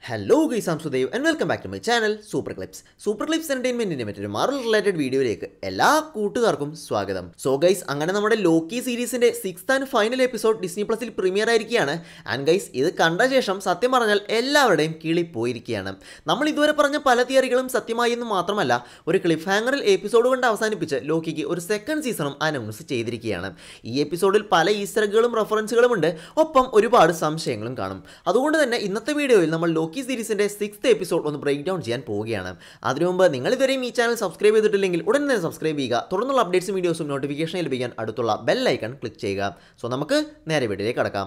hello guys am Sudev and welcome back to my channel super clips super clips എൻ്റർടൈൻമെൻറ്റിൻ്റെ മറ്റൊരു മാറൽ related വീഡിയോയിലേക്ക് എല്ലാ കൂട്ടുകാർക്കും സ്വാഗതം സോ ഗൈസ് അങ്ങനെ നമ്മുടെ ലോക്കി സീരീസിൻ്റെ sixth and final episode Disney പ്ലസിൽ പ്രീമിയർ ആയിരിക്കുകയാണ് ആൻഡ് ഗൈസ് ഇത് കണ്ട ശേഷം സത്യം പറഞ്ഞാൽ എല്ലാവരുടെയും കിളി പോയിരിക്കുകയാണ് നമ്മൾ ഇതുവരെ പറഞ്ഞ പല തിയറികളും സത്യമായി എന്ന് മാത്രമല്ല ഒരു ക്ലിഫ് ഹാങ്ങറിൽ എപ്പിസോഡ് കൊണ്ട് അവസാനിപ്പിച്ച് ലോക്കിക്ക് ഒരു സെക്കൻഡ് സീസണും അനൗൺസ് ചെയ്തിരിക്കുകയാണ് ഈ എപ്പിസോഡിൽ പല ഈസ്റ്ററുകളും റെഫറൻസുകളും ഉണ്ട് ഒപ്പം ഒരുപാട് സംശയങ്ങളും കാണും അതുകൊണ്ട് തന്നെ ഇന്നത്തെ വീഡിയോയിൽ നമ്മൾ ലോക്കി സീരീസിന്റെ സിക്സ്ത് എപ്പിസോഡ് ഒന്ന് ബ്രേക്ക് ഡൗൺ ചെയ്യാൻ പോവുകയാണ് അതിനു മുമ്പ് നിങ്ങൾ ഇതുവരെയും ഈ ചാനൽ സബ്സ്ക്രൈബ് ചെയ്തിട്ടില്ലെങ്കിൽ ഉടൻ തന്നെ സബ്സ്ക്രൈബ് ചെയ്യുക തുടർന്നുള്ള അപ്ഡേറ്റ്സും വീഡിയോസും നോട്ടിഫിക്കേഷൻ ലഭിക്കാൻ അടുത്തുള്ള ബെൽ ഐക്കൺ ക്ലിക്ക് ചെയ്യുക സോ നമുക്ക് നേരെ വീഡിയോയിലേക്ക് കടക്കാം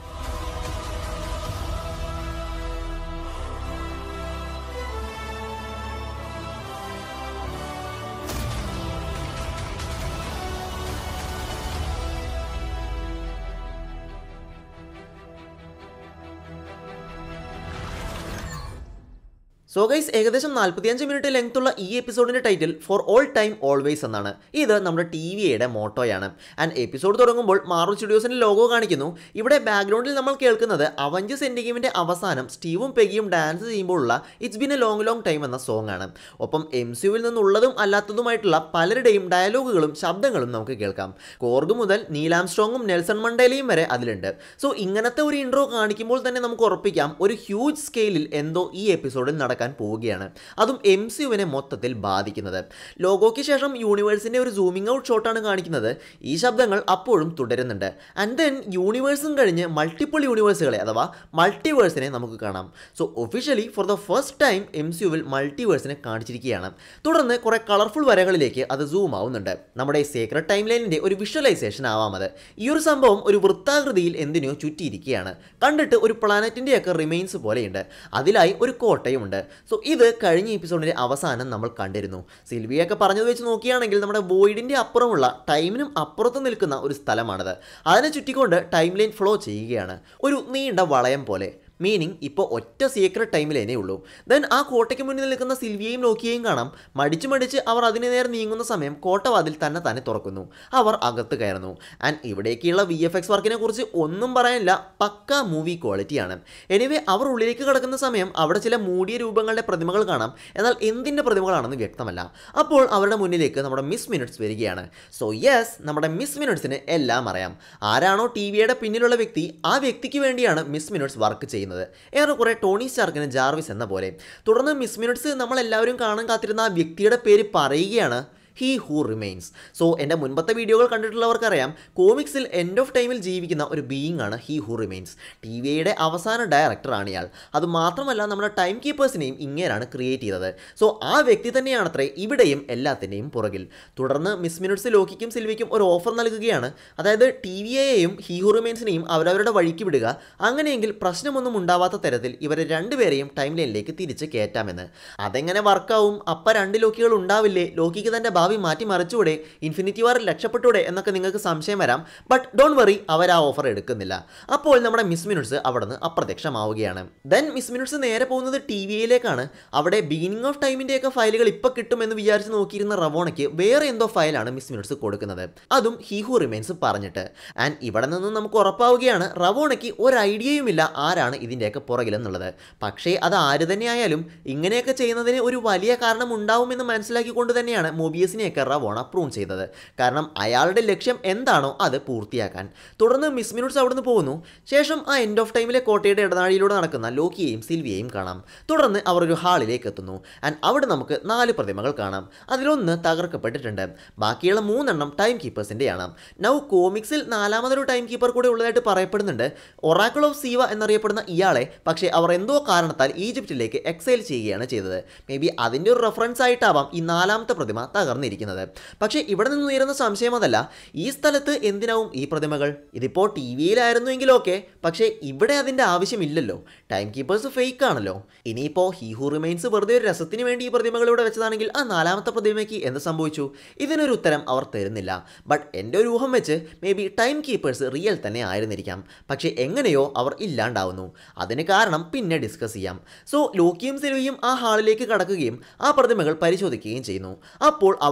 സോ ഗൈസ് ഏകദേശം നാൽപ്പത്തിയഞ്ച് മിനിറ്റ് ലെങ്ത് ഉള്ള ഈ എപ്പിസോഡിന്റെ title for all time always എന്നാണ് ഇത് നമ്മുടെ ടി വിയുടെ മോട്ടോയാണ് ആൻഡ് എപ്പിസോഡ് തുടങ്ങുമ്പോൾ മാർവൽ സ്റ്റുഡിയോസിന്റെ ലോഗോ കാണിക്കുന്നു ഇവിടെ ബാക്ക്ഗ്രൗണ്ടിൽ നമ്മൾ കേൾക്കുന്നത് അവഞ്ചസ് എൻഡ് ഗെയിമിന്റെ അവസാനം സ്റ്റീവും പെഗിയും ഡാൻസ് ചെയ്യുമ്പോഴുള്ള it's been a long long time എന്ന സോങ് ആണ് ഒപ്പം എം സിയുവിൽ നിന്നുള്ളതും അല്ലാത്തതുമായിട്ടുള്ള പലരുടെയും ഡയലോഗുകളും ശബ്ദങ്ങളും നമുക്ക് കേൾക്കാം കോർഗ് മുതൽ നീലാംസ്ട്രോങ്ങും നെൽസൺ മണ്ടേലയും വരെ അതിലുണ്ട് സോ ഇങ്ങനത്തെ ഒരു ഇൻട്രോ കാണിക്കുമ്പോൾ തന്നെ നമുക്ക് ഉറപ്പിക്കാം ഒരു ഹ്യൂജ് സ്കെയിലിൽ എന്തോ ഈ എപ്പിസോഡിൽ നടക്കാൻ പോവുകയാണ് അതും എം സിയുവിനെ മൊത്തത്തിൽ ബാധിക്കുന്നത് ലോഗോയ്ക്ക് ശേഷം യൂണിവേഴ്സിൻ്റെ ഒരു സൂമിംഗ് ഔട്ട് ഷോട്ടാണ് കാണിക്കുന്നത് ഈ ശബ്ദങ്ങൾ അപ്പോഴും തുടരുന്നുണ്ട് ആൻഡ് ദെൻ യൂണിവേഴ്സും കഴിഞ്ഞ് മൾട്ടിപ്പിൾ യൂണിവേഴ്സുകളെ അഥവാ മൾട്ടിവേഴ്സിനെ നമുക്ക് കാണാം so officially for the first time M സിയുവിൽ മൾട്ടിവേഴ്സിനെ കാണിച്ചിരിക്കുകയാണ് തുടർന്ന് കുറേ കളർഫുൾ വരകളിലേക്ക് അത് സൂം ആവുന്നുണ്ട് നമ്മുടെ സീക്രട്ട് ടൈം ലൈനിൻ്റെ ഒരു വിഷ്വലൈസേഷൻ ആവാം അത് ഈ ഒരു സംഭവം ഒരു വൃത്താകൃതിയിൽ എന്തിനോ ചുറ്റിയിരിക്കുകയാണ് കണ്ടിട്ട് ഒരു പ്ലാനറ്റിൻ്റെയൊക്കെ റിമെയിൻസ് പോലെയുണ്ട് അതിലായി ഒരു കോട്ടയുമുണ്ട് സോ ഇത് കഴിഞ്ഞ എപ്പിസോഡിൻ്റെ അവസാനം നമ്മൾ കണ്ടിരുന്നു സിൽവിയൊക്കെ പറഞ്ഞത് വെച്ച് നോക്കുകയാണെങ്കിൽ നമ്മുടെ വോയിഡിൻ്റെ അപ്പുറമുള്ള ടൈമിനും അപ്പുറത്ത് നിൽക്കുന്ന ഒരു സ്ഥലമാണത് അതിനെ ചുറ്റിക്കൊണ്ട് ടൈം ലൈൻ ഫ്ലോ ചെയ്യുകയാണ് ഒരു നീണ്ട വളയം പോലെ മീനിങ് ഇപ്പോൾ ഒറ്റ സീക്രട്ട് ടൈമിലേനേ ഉള്ളൂ ദെൻ ആ കോട്ടയ്ക്ക് മുന്നിൽ നിൽക്കുന്ന സിൽവിയെയും നോക്കിയേയും കാണാം മടിച്ച് മടിച്ച് അവർ അതിന് നേരെ നീങ്ങുന്ന സമയം കോട്ടവാതിൽ തന്നെ തന്നെ തുറക്കുന്നു അവർ അകത്ത് കയറുന്നു ആൻഡ് ഇവിടേക്കുള്ള വി എഫ് എക്സ് വർക്കിനെ കുറിച്ച് ഒന്നും പറയാനില്ല പക്ക മൂവി ക്വാളിറ്റിയാണ് എനിവേ അവർ ഉള്ളിലേക്ക് കിടക്കുന്ന സമയം അവിടെ ചില മൂടിയ രൂപങ്ങളുടെ പ്രതിമകൾ കാണാം എന്നാൽ എന്തിൻ്റെ പ്രതിമകളാണെന്ന് വ്യക്തമല്ല അപ്പോൾ അവരുടെ മുന്നിലേക്ക് നമ്മുടെ മിസ് മിനിറ്റ്സ് വരികയാണ് സോ യെസ് നമ്മുടെ മിസ് മിനിറ്റ്സിന് എല്ലാം അറിയാം ആരാണോ ടി വിയുടെ പിന്നിലുള്ള വ്യക്തി ആ വ്യക്തിക്ക് വേണ്ടിയാണ് മിസ് മിനിറ്റ്സ് വർക്ക് ചെയ്യുന്നത് ചെയ്യുന്നത് ഏറെക്കുറെ ടോണി സ്റ്റാർക്കിന് ജാർവിസ് എന്ന പോലെ തുടർന്ന് മിസ് മിനിറ്റ്സ് നമ്മൾ എല്ലാവരും കാണാൻ കാത്തിരുന്ന ആ വ്യക്തിയുടെ പേര് പറയുകയാണ് ഹീ ഹൂ റിമെയിൻസ് സോ എൻ്റെ മുൻപത്തെ വീഡിയോകൾ കണ്ടിട്ടുള്ളവർക്കറിയാം കോമിക്സിൽ എൻഡ് ഓഫ് ടൈമിൽ ജീവിക്കുന്ന ഒരു ബീയിങ് ആണ് ഹീ ഹൂ റിമെയിൻസ് ടി വിയുടെ അവസാന ഡയറക്ടറാണ് ഇയാൾ അത് മാത്രമല്ല നമ്മുടെ ടൈം കീപ്പേഴ്സിനെയും ഇങ്ങനെയാണ് ക്രിയേറ്റ് ചെയ്തത് സോ ആ വ്യക്തി തന്നെയാണത്രേ ഇവിടെയും എല്ലാത്തിൻ്റെയും പുറകിൽ തുടർന്ന് മിസ് മിനിറ്റ്സ് ലോക്കിക്കും സിൽവിക്കും ഒരു ഓഫർ നൽകുകയാണ് അതായത് ടി വിയെയും ഹീ ഹൂ റിമെയിൻസിനെയും അവരവരുടെ വഴിക്ക് വിടുക അങ്ങനെയെങ്കിൽ പ്രശ്നമൊന്നും ഉണ്ടാവാത്ത തരത്തിൽ ഇവരെ രണ്ടുപേരെയും ടൈം ലൈനിലേക്ക് തിരിച്ച് കയറ്റാമെന്ന് അതെങ്ങനെ വർക്കാവും അപ്പ രണ്ട് ലോക്കികൾ ഉണ്ടാവില്ലേ ലോക്കിക്ക് തൻ്റെ ഭാവി മാറ്റി മറിച്ചൂടെ ഇൻഫിനിറ്റി വാറിൽ രക്ഷപ്പെട്ടൂടെ എന്നൊക്കെ നിങ്ങൾക്ക് സംശയം വരാം ബട്ട് ഡോൺ വറി അവർ ആ ഓഫർ എടുക്കുന്നില്ല അപ്പോൾ നമ്മുടെ മിസ് മിനിറ്റ്സ് അവിടെ നിന്ന് അപ്രത്യക്ഷമാവുകയാണ് ദെൻ മിസ് മിനിറ്റ്സ് നേരെ പോകുന്നത് ടി വിയിലേക്കാണ് അവിടെ ബിഗിനിങ് ഓഫ് ടൈമിൻ്റെയൊക്കെ ഫയലുകൾ ഇപ്പോൾ കിട്ടുമെന്ന് വിചാരിച്ച് നോക്കിയിരുന്ന റവോണയ്ക്ക് വേറെ എന്തോ ഫയലാണ് മിസ് മിനിറ്റ്സ് കൊടുക്കുന്നത് അതും ഹി ഹു റിമെയിൻസ് പറഞ്ഞിട്ട് ആൻഡ് ഇവിടെ നിന്ന് നമുക്ക് ഉറപ്പാവുകയാണ് റവോണയ്ക്ക് ഒരു ഐഡിയയുമില്ല ആരാണ് ഇതിൻ്റെയൊക്കെ പുറകിലെന്നുള്ളത് പക്ഷേ അത് ആര് തന്നെയായാലും ഇങ്ങനെയൊക്കെ ചെയ്യുന്നതിന് ഒരു വലിയ കാരണം ഉണ്ടാവുമെന്ന് മനസ്സിലാക്കിക്കൊണ്ട് തന്നെയാണ് മൊബിയസിനെയൊക്കെ റവോണ പ്രൂൺ ചെയ്തത് കാരണം അയാളുടെ ലക്ഷ്യം എന്താണോ അത് പൂർത്തിയാക്കാൻ തുടർന്ന് മിസ് മിനിറ്റ്സ് അവിടുന്ന് പോകുന്നു ശേഷം ആ എൻഡ് ഓഫ് ടൈമിലെ കോട്ടയുടെ ഇടനാഴിയിലൂടെ നടക്കുന്ന ലോക്കിയെയും സിൽവിയെയും കാണാം തുടർന്ന് അവർ ഒരു ഹാളിലേക്ക് എത്തുന്നു ആൻഡ് അവിടെ നമുക്ക് നാല് പ്രതിമകൾ കാണാം അതിലൊന്ന് തകർക്കപ്പെട്ടിട്ടുണ്ട് ബാക്കിയുള്ള മൂന്നെണ്ണം ടൈം കീപ്പേഴ്സിൻ്റെയാണ് നൗ കോമിക്സിൽ നാലാമതൊരു ടൈം കീപ്പർ കൂടെ ഉള്ളതായിട്ട് പറയപ്പെടുന്നുണ്ട് ഒറാക്കിൾ ഓഫ് സീവ എന്നറിയപ്പെടുന്ന ഇയാളെ പക്ഷേ അവർ എന്തോ കാരണത്താൽ ഈജിപ്തിലേക്ക് എക്സൈൽ ചെയ്യുകയാണ് ചെയ്തത് മേ ബി അതിൻ്റെ ഒരു റെഫറൻസ് ആയിട്ടാവാം ഈ നാലാമത്തെ പ്രതിമ തകർന്നിരിക്കുന്നത് പക്ഷേ ഇവിടെ നിന്ന് ഉയരുന്ന സംശയം അതല്ല ഈ സ്ഥലത്ത് എന്തിനാവും ഈ പ്രതിമകൾ ഇതിപ്പോൾ ടി വിയിലായിരുന്നുവെങ്കിലും ഓക്കെ പക്ഷേ ഇവിടെ അതിൻ്റെ ആവശ്യമില്ലല്ലോ ടൈം കീപ്പേഴ്സ് ഫേക്ക് ആണല്ലോ ഇനിയിപ്പോൾ ഹീ ഹു റിമൈൻസ് വെറുതെ ഒരു രസത്തിന് വേണ്ടി ഈ പ്രതിമകൾ ഇവിടെ വെച്ചതാണെങ്കിൽ ആ നാലാമത്തെ പ്രതിമയ്ക്ക് എന്ത് സംഭവിച്ചു ഇതിനൊരു ഉത്തരം അവർ തരുന്നില്ല ബട്ട് എൻ്റെ ഒരു ഊഹം വെച്ച് maybe time keepers real തന്നെ ആയിരുന്നിരിക്കാം പക്ഷേ എങ്ങനെയോ അവർ ഇല്ലാണ്ടാവുന്നു അതിന് കാരണം പിന്നെ ഡിസ്കസ് ചെയ്യാം സോ ലോക്കിയും സിൽവിയും ആ ഹാളിലേക്ക് കടക്കുകയും ആ പ്രതിമകൾ പരിശോധിക്കുകയും ചെയ്യുന്നു അപ്പോൾ അവിടെ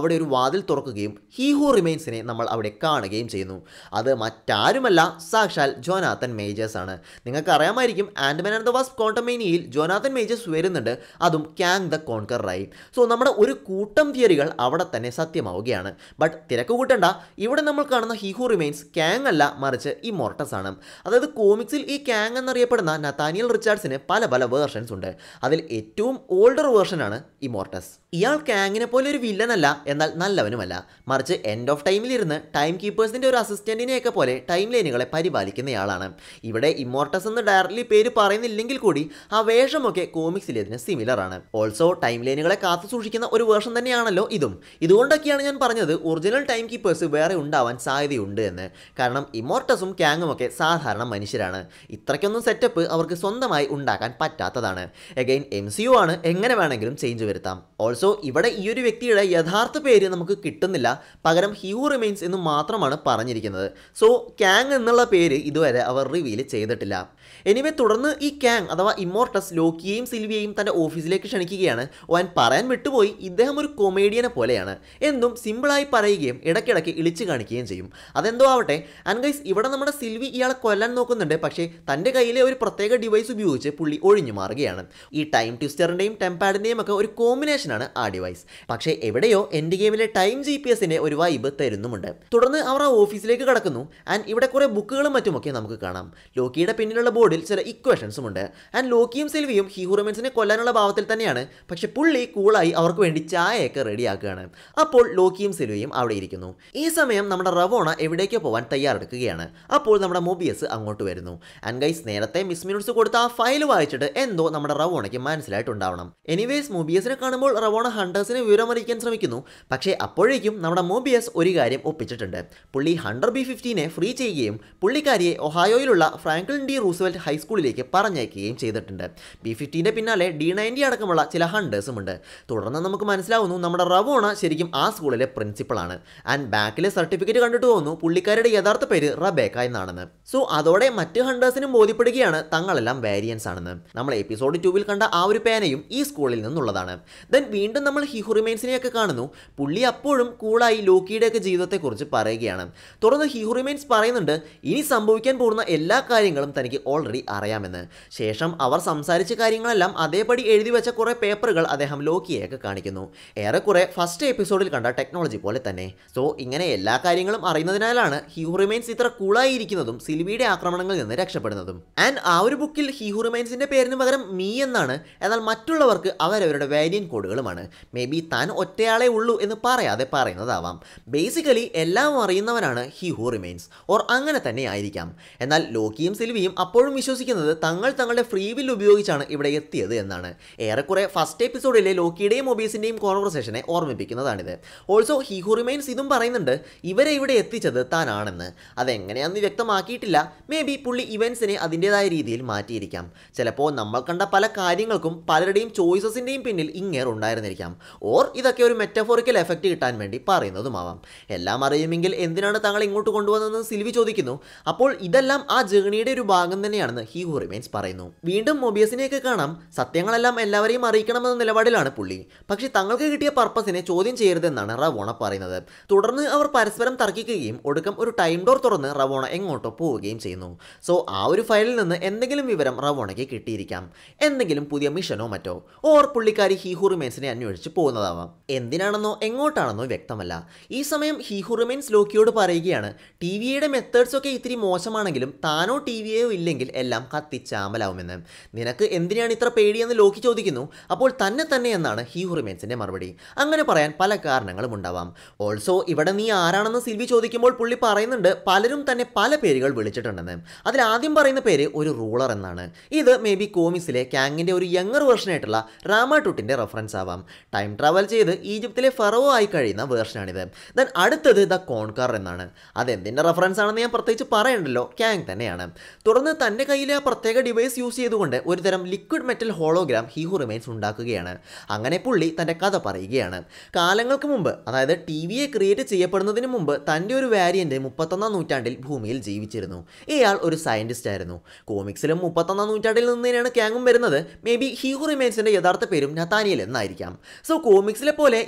അവിടെ ഒരു വാതിൽ തുറക്കുകയും ഹീ ഹു റിമെയിൻസിനെ നമ്മൾ അവിടെ കാണുകയും ചെയ്യുന്നു അത് മറ്റാരുമല്ല സാക്ഷാൽ ജോനാഥൻ മേജേഴ്സ് ആണ് നിങ്ങൾക്ക് അറിയാമായിരിക്കും ആൻഡ്മാൻ ആൻഡ് ദ വാസ് കോണ്ടമേനിയയിൽ ജോനാഥൻ മേജേഴ്സ് വരുന്നുണ്ട് അതും Kang the Conqueror so നമ്മുടെ ഒരു കൂട്ടം തിയറികൾ അവിടെ തന്നെ സത്യമാവുകയാണ് ബട്ട് തിരക്ക് കൂട്ടണ്ട ഇവിടെ നമ്മൾ കാണുന്ന ഹി ഹു റിമെയിൻസ് ക്യാങ് അല്ല മറിച്ച് ഇമോർട്ടസ് ആണ് അതായത് കോമിക്സിൽ ഈ ക്യാങ് എന്നറിയപ്പെടുന്ന നത്താനിയൽ റിച്ചാർഡ്സിന് പല പല വേർഷൻസ് ഉണ്ട് അതിൽ ഏറ്റവും ഓൾഡർ വേർഷനാണ് ഇമോർട്ടസ് ഇയാൾ ക്യാങ്ങിനെ പോലെ ഒരു വില്ലനല്ല എന്നാൽ നല്ലവനുമല്ല മറിച്ച് എൻഡ് ഓഫ് ടൈമിലിരുന്ന് ടൈം കീപ്പേഴ്സിൻ്റെ ഒരു അസിസ്റ്റൻറ്റിനെയൊക്കെ പോലെ ടൈം ലൈനുകളെ പരിപാലിക്കുന്നയാളാണ് ഇവിടെ ഇമോർട്ടസ് എന്ന് ഡയറക്റ്റ്ലി പേര് പറയുന്നില്ലെങ്കിൽ കൂടി ആ വേഷമൊക്കെ കോമിക്സിൽ ഇതിന് സിമിലർ ആണ് ഓൾസോ ടൈം ലൈനുകളെ കാത്തു സൂക്ഷിക്കുന്ന ഒരു വേർഷൻ തന്നെയാണല്ലോ ഇതും ഇതുകൊണ്ടൊക്കെയാണ് ഞാൻ പറഞ്ഞത് ഒറിജിനൽ ടൈം കീപ്പേഴ്സ് വേറെ ഉണ്ടാവാൻ സാധ്യതയുണ്ട് എന്ന് കാരണം ഇമോർട്ടസും ക്യാങ്ങും ഒക്കെ സാധാരണ മനുഷ്യരാണ് ഇത്രയ്ക്കൊന്നും സെറ്റപ്പ് അവർക്ക് സ്വന്തമായി ഉണ്ടാക്കാൻ പറ്റാത്തതാണ് എഗെയിൻ എം സി യു ആണ് എങ്ങനെ വേണമെങ്കിലും ചേഞ്ച് വരുത്താം ഓൾസോ ഇവിടെ ഈ ഒരു വ്യക്തിയുടെ യഥാർത്ഥ പേര് നമുക്ക് കിട്ടുന്നില്ല പകരം ഹ്യൂ റിമെയിൻസ് എന്ന് മാത്രമാണ് പറഞ്ഞിരിക്കുന്നത് സോ ക്യാങ് എന്നുള്ള പേര് ഇതുവരെ അവർ റിവീൽ ചെയ്തിട്ടില്ല എനിവേ തുടർന്ന് ഈ ക്യാങ് അഥവാ ഇമോർട്ടസ് ലോക്കിയെയും സിൽവിയെയും തൻ്റെ ഓഫീസിലേക്ക് ക്ഷണിക്കുകയാണ് ഓൻ പറയാൻ വിട്ടുപോയി ഇദ്ദേഹം ഒരു കൊമേഡിയനെ പോലെയാണ് എന്തും സിമ്പിളായി പറയുകയും ഇടയ്ക്കിടയ്ക്ക് ഇളിച്ചു കാണിക്കുകയും ചെയ്യും അതെന്തോ ആവട്ടെ ആൻഡ് ഗൈസ് ഇവിടെ നമ്മുടെ സിൽവി ഇയാളെ കൊല്ലാൻ നോക്കുന്നുണ്ട് പക്ഷേ തൻ്റെ കയ്യിലെ ഒരു പ്രത്യേക ഡിവൈസ് ഉപയോഗിച്ച് പുള്ളി ഒഴിഞ്ഞു മാറുകയാണ് ഈ ടൈം ട്വിസ്റ്ററിൻ്റെയും ടെംപാഡിൻ്റെയും ഒക്കെ ഒരു കോമ്പിനേഷനാണ് ആ ഡിവൈസ് പക്ഷേ എവിടെയോ എൻ്റെ ഗെയിമിലെ ടൈം ജി പി എസിൻ്റെ ഒരു വൈബ് തരുന്നുമുണ്ട് തുടർന്ന് അവർ ആ ഓഫീസിലേക്ക് കടക്കുന്നു ആൻഡ് ഇവിടെ കുറേ ബുക്കുകളും മറ്റുമൊക്കെ നമുക്ക് കാണാം ലോക്കിയുടെ പിന്നിലുള്ള ബോർഡിൽ ചില ഇക്വേഷൻസും ഉണ്ട് ആൻഡ് ലോക്കിയും സെൽവിയും ഹ്യൂറമെൻസിനെ കൊല്ലാനുള്ള ഭാവത്തിൽ തന്നെയാണ് പക്ഷെ പുള്ളി കൂളായി അവർക്ക് വേണ്ടി ചായയൊക്കെ റെഡിയാക്കുകയാണ് അപ്പോൾ ലോക്കിയും സെൽവിയും അവിടെ ഇരിക്കുന്നു ഈ സമയം നമ്മുടെ റവോണ എവിടേക്കോ പോകാൻ തയ്യാറെടുക്കുകയാണ് അപ്പോൾ നമ്മുടെ മൊബിയസ് അങ്ങോട്ട് വരുന്നു ആൻഡ് ഗൈസ് നേരത്തെ മിസ് മിനിറ്റ്സ് കൊടുത്ത ആ ഫയൽ വായിച്ചിട്ട് എന്തോ നമ്മുടെ റവോണയ്ക്ക് മനസ്സിലായിട്ടുണ്ടാവണം എനിവേസ് മൊബിയസിനെ കാണുമ്പോൾ റവോണ ഹണ്ടേഴ്സിനെ വിവരമറിയിക്കാൻ ശ്രമിക്കുന്നു പക്ഷേ അപ്പോഴേക്കും നമ്മുടെ മൊബിയസ് ഒരു കാര്യം ഒപ്പിച്ചിട്ടുണ്ട് പുള്ളി ഹണ്ടർ ബി ഫിഫ്റ്റീനെ ഫ്രീ ചെയ്യുകയും പുള്ളിക്കാരിയെ ഒഹായോയിലുള്ള ഫ്രാങ്ക്ലിൻ ഡി റൂസ്വെൽറ്റ് ഹൈസ്കൂളിലേക്ക് പറഞ്ഞയക്കുകയും ചെയ്തിട്ടുണ്ട് ബി ഫിഫ്റ്റീൻ്റെ പിന്നാലെ ഡി നയൻറ്റി അടക്കമുള്ള ചില ഹണ്ടേഴ്സും ഉണ്ട് തുടർന്ന് നമുക്ക് മനസ്സിലാവുന്നു നമ്മുടെ റവോണ ശരിക്കും ആ സ്കൂളിലെ പ്രിൻസിപ്പളാണ് ആൻഡ് ബാക്കിലെ സർട്ടിഫിക്കറ്റ് കണ്ടിട്ട് തോന്നുന്നു പുള്ളിക്കാരുടെ യഥാർത്ഥ പേര് റബേക്ക എന്നാണെന്ന് സോ അതോടെ മറ്റ് ഹണ്ടേഴ്സിനും ബോധ്യപ്പെടുകയാണ് തങ്ങളെല്ലാം വേരിയൻസ് ആണെന്ന് നമ്മൾ എപ്പിസോഡ് ടൂവിൽ കണ്ട ആ ഒരു പേനയും ഈ സ്കൂളിൽ നിന്നുള്ളതാണ് ദെൻ വീണ്ടും നമ്മൾ ഹിഹുറിമൈൻസിനെയൊക്കെ കാണുന്നു പുള്ളി അപ്പോഴും കൂളായി ലോക്കിയുടെയൊക്കെ ജീവിതത്തെക്കുറിച്ച് പറയുകയാണ് തുടർന്ന് ഹിഹുറിമൈൻസ് പറയുന്നുണ്ട് ഇനി സംഭവിക്കാൻ പോകുന്ന എല്ലാ കാര്യങ്ങളും തനിക്ക് ഓൾറെഡി അറിയാമെന്ന് ശേഷം അവർ സംസാരിച്ച കാര്യങ്ങളെല്ലാം അതേപടി എഴുതി വെച്ച കുറേ പേപ്പറുകൾ അദ്ദേഹം ലോക്കിയെയൊക്കെ കാണിക്കുന്നു ഏറെക്കുറെ ഫസ്റ്റ് എപ്പിസോഡിൽ കണ്ട ടെക്നോളജി പോലെ തന്നെ സോ ഇങ്ങനെ എല്ലാ കാര്യങ്ങളും അറിയുന്നതിനാലാണ് ഹ്യൂ റിമൈൻസ് ഇത്ര കൂളായിരിക്കുന്നതും സിൽവിയുടെ ആക്രമണങ്ങളിൽ നിന്ന് രക്ഷപ്പെടുന്നതും ആൻഡ് ആ ഒരു ബുക്കിൽ ഹ്യൂ റിമൈൻസിന്റെ പേരിന് പകരം മീ എന്നാണ് എന്നാൽ മറ്റുള്ളവർക്ക് അവരവരുടെ വേരിയൻ കോഡുകളുമാണ് മേ ബി താൻ ഒറ്റയാളെ ഉള്ളൂ എന്ന് പറയാതെ പറയുന്നതാവാം ബേസിക്കലി എല്ലാം അറിയുന്നവനാണ് ഹി ഹു റിമൈൻസ് ഓർ അങ്ങനെ തന്നെ ആയിരിക്കാം എന്നാൽ ലോക്കിയും സിൽവിയും അപ്പോഴും വിശ്വസിക്കുന്നത് തങ്ങൾ തങ്ങളുടെ ഫ്രീ വിൽ ഉപയോഗിച്ചാണ് ഇവിടെ എത്തിയത് എന്നാണ് ഏറെക്കുറെ ഫസ്റ്റ് എപ്പിസോഡിലെ ലോക്കിയുടെയും ഒബീസിൻ്റെയും കോൺവെർസേഷനെ ഓർമ്മിപ്പിക്കുന്നതാണിത് ഓൾസോ ഹി ഹു റിമൈൻസ് ഇതും പറയുന്നുണ്ട് ഇവരെ ഇവിടെ എത്തിച്ചത് താനാണെന്ന് അതെങ്ങനെയാണെന്ന് വ്യക്തമാക്കിയിട്ടില്ല മേ ബി പുള്ളി ഇവൻസിനെ അതിൻ്റെതായ രീതിയിൽ മാറ്റിയിരിക്കാം ചിലപ്പോൾ നമ്മൾ കണ്ട പല കാര്യങ്ങൾക്കും പലരുടെയും ചോയ്സസിൻ്റെയും പിന്നിൽ ഇങ്ങേർ ഉണ്ടായിരുന്നിരിക്കാം ഓർ ഇതൊക്കെ ഒരു മെറ്റഫോറിക്കൽ എഫക്റ്റ് കിട്ടാൻ വേണ്ടി പറയുന്നതുമാവാം എല്ലാം അറിയുമെങ്കിൽ എന്തിനാണ് താങ്കൾ ഇങ്ങോട്ട് കൊണ്ടുവന്നതെന്ന് സിൽവി ചോദിക്കുന്നു അപ്പോൾ ഇതെല്ലാം ആ ജേണിയുടെ ഒരു ഭാഗം തന്നെയാണെന്ന് ഹി ഹു റിമൈൻസ് പറയുന്നു വീണ്ടും മൊബിയസിനെയൊക്കെ കാണാം സത്യങ്ങളെല്ലാം എല്ലാവരെയും അറിയിക്കണമെന്ന നിലപാടിലാണ് പുള്ളി പക്ഷേ തങ്ങൾക്ക് കിട്ടിയ പർപ്പസിനെ ചോദ്യം ചെയ്യരുതെന്നാണ് റവോണ പറയുന്നത് തുടർന്ന് അവർ പരസ്പരം തർക്കിക്കുകയും ഒടുക്കം ഒരു ടൈം ഡോർ തുറന്ന് റവോണ എങ്ങോട്ടോ പോവുകയും ചെയ്യുന്നു സോ ആ ഒരു ഫയലിൽ നിന്ന് എന്തെങ്കിലും വിവരം റവോണയ്ക്ക് കിട്ടിയിരിക്കാം എന്തെങ്കിലും പുതിയ മിഷനോ മറ്റോ ഓർ പുള്ളിക്കാരി ഹീഹു റിമൈൻസിനെ അന്വേഷിച്ച് പോകുന്നതാവാം എന്തിനാണെന്നോ എങ്ങോട്ടാണെന്നോ വ്യക്തമല്ല ഈ സമയം ഹീഹു റിമൈൻസ് ലോക്കിയോട് പറയുകയാണ് ടി വിയുടെ മെത്തേഡ്സ് ഒക്കെ ഇത്തിരി മോശമാണെങ്കിലും താനോ ടി വിയോ ഇല്ലെങ്കിൽ എല്ലാം കത്തിച്ചാമലാവുമെന്ന് നിനക്ക് എന്തിനാണ് ഇത്ര പേടിയെന്ന് ലോക്കി ചോദിക്കുന്നു അപ്പോൾ തന്നെ തന്നെ എന്നാണ് ഹീഹു റിമൈൻസിന്റെ മറുപടി അങ്ങനെ പറയാൻ പല കാരണങ്ങളും ഉണ്ടാവാം ഓൾസോ ഇവിടെ നീ ആരാണെന്ന് സിൽവി ചോദിക്കുമ്പോൾ പുള്ളി പറയുന്നുണ്ട് പലരും തന്നെ പല പേരുകൾ വിളിച്ചിട്ടുണ്ടെന്ന് അതിൽ ആദ്യം പറയുന്ന പേര് ഒരു റൂളർ എന്നാണ് ഇത് മേ ബി കോമിക്സിലെ ക്യാങ്ങിൻ്റെ ഒരു യങ്ങർ വേർഷനായിട്ടുള്ള റാമാട്ടുട്ടിൻ്റെ റെഫറൻസ് ആവാം ടൈം ട്രാവൽ ചെയ്ത് ഈജിപ്തിലെ ഫറവോ ആയി കഴിയുന്ന വേർഷനാണിത് ദെൻ അടുത്തത് ദ കോൺകാർ എന്നാണ് അതെന്തിൻ്റെ റെഫറൻസ് ആണെന്ന് ഞാൻ പ്രത്യേകിച്ച് പറയണ്ടല്ലോ ക്യാങ് തന്നെയാണ് തുടർന്ന് തൻ്റെ കയ്യിലെ ആ പ്രത്യേക ഡിവൈസ് യൂസ് ചെയ്തുകൊണ്ട് ഒരുതരം liquid metal hologram he who remains ഉണ്ടാക്കുകയാണ് അങ്ങനെ പുള്ളി തൻ്റെ കഥ പറയുകയാണ് കാലങ്ങൾക്ക് മുമ്പ് അതായത് ടി വിയെ ക്രിയേറ്റ് ചെയ്യപ്പെടുന്നതിന് മുമ്പ് തൻ്റെ ഒരു വാരിയൻ്റ് മുപ്പത്തൊന്നാം നൂറ്റാണ്ടിൽ ഭൂമിയിൽ ജീവിച്ചിരുന്നു ഇയാൾ ഒരു സയൻറ്റിസ്റ്റ് ആയിരുന്നു കോമിക്സിലും മുപ്പത്തൊന്നാം നൂറ്റാണ്ടിൽ നിന്ന് തന്നെയാണ് ക്യാങ്ങും വരുന്നത് മേ ബി ഹീഹു റിമൈൻസിൻ്റെ യഥാർത്ഥ പേരും നത്താനിയൽ എന്നായിരിക്കാം സോ കോമിക്സിലെ പോലെ ഇയാൾ ടൈം